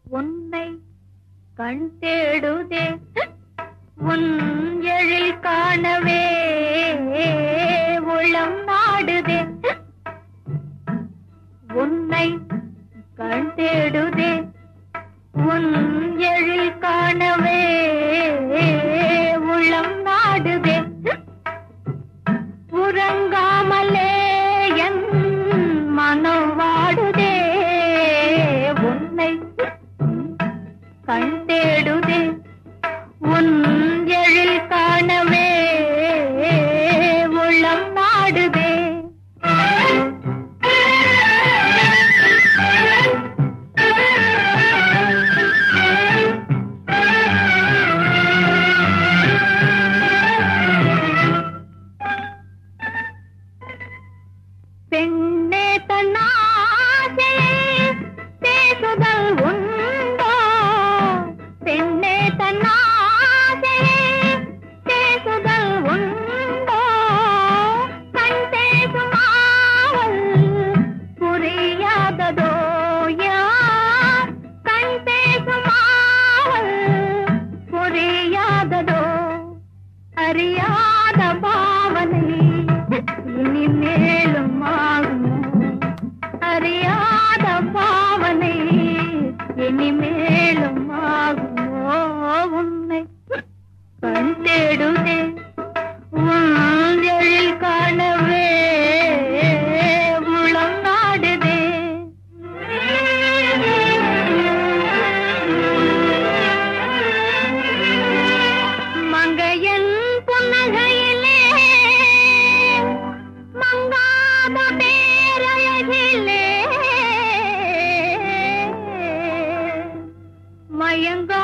உன்னை கண் தேடுதே உன் எழில் காணவே உளம் நாடுதே உன்னை கண் தேடுதே உன் எழில் காணவே உளம் நாடுதே உறங்காமலே என் மனம் வாடுதே உன்னை கண் தேடுதே உன் எழில் காணவே உள்ளம் நாடுதே பெண்ணே தன்னாசை பேசுதல் உண்டோ பெண்ணே தன்னாசை பேசுதல் உண்டோ கண் பேசும் ஆவல் புரியாததோ யார் கண் பேசும் ஆவல் புரியாததோ அறியாத பாவனை இனி மேலும் ஆகுமோ அறியாத பாவனை இனி மேலும் ஆகுமோ உன்னை கண் தேடுதே உன் எழில் காணவே உளம் நாடுதே மங்கையன் புன்னகையிலே மங்காத பேரழகிலே மயங்க